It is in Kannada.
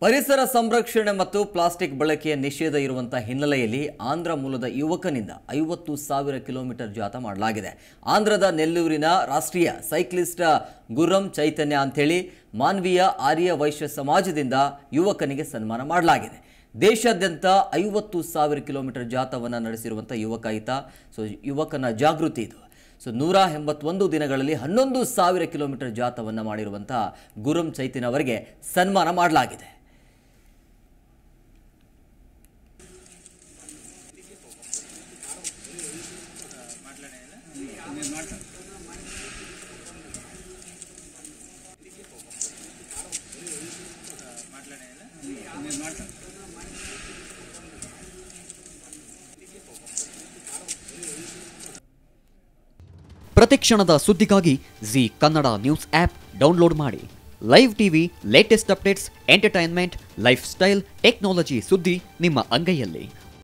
ಪರಿಸರ ಸಂರಕ್ಷಣೆ ಮತ್ತು ಪ್ಲಾಸ್ಟಿಕ್ ಬಳಕೆಯ ನಿಷೇಧ ಇರುವಂತಹ ಹಿನ್ನೆಲೆಯಲ್ಲಿ ಆಂಧ್ರ ಮೂಲದ ಯುವಕನಿಂದ ಐವತ್ತು ಸಾವಿರ ಕಿಲೋಮೀಟರ್ ಜಾಥಾ ಮಾಡಲಾಗಿದೆ ಆಂಧ್ರದ ನೆಲ್ಲೂರಿನ ರಾಷ್ಟ್ರೀಯ ಸೈಕ್ಲಿಸ್ಟ್ ಗುರ್ರಂ ಚೈತನ್ಯ ಅಂಥೇಳಿ ಮಾನವೀಯ ಆರ್ಯ ವೈಶ್ಯ ಸಮಾಜದಿಂದ ಯುವಕನಿಗೆ ಸನ್ಮಾನ ಮಾಡಲಾಗಿದೆ ದೇಶಾದ್ಯಂತ ಐವತ್ತು ಸಾವಿರ ಕಿಲೋಮೀಟರ್ ಜಾಥಾವನ್ನು ನಡೆಸಿರುವಂಥ ಯುವಕ ಈತ ಸೊ ಯುವಕನ ಜಾಗೃತಿ ಇದು ಸೊ ನೂರ ಎಂಬತ್ತೊಂದು ದಿನಗಳಲ್ಲಿ ಹನ್ನೊಂದು ಸಾವಿರ ಕಿಲೋಮೀಟರ್ ಜಾಥಾವನ್ನು ಮಾಡಿರುವಂಥ ಗುರುಂ ಚೈತನ್ಯ ಅವರಿಗೆ ಸನ್ಮಾನ ಮಾಡಲಾಗಿದೆ ಪ್ರತಿಕ್ಷಣದ ಸುದ್ದಿಗಾಗಿ Zee Kannada news app download ಮಾಡಿ live TV latest updates entertainment lifestyle technology ಸುದ್ದಿ ನಿಮ್ಮ ಅಂಗೈಯಲ್ಲಿ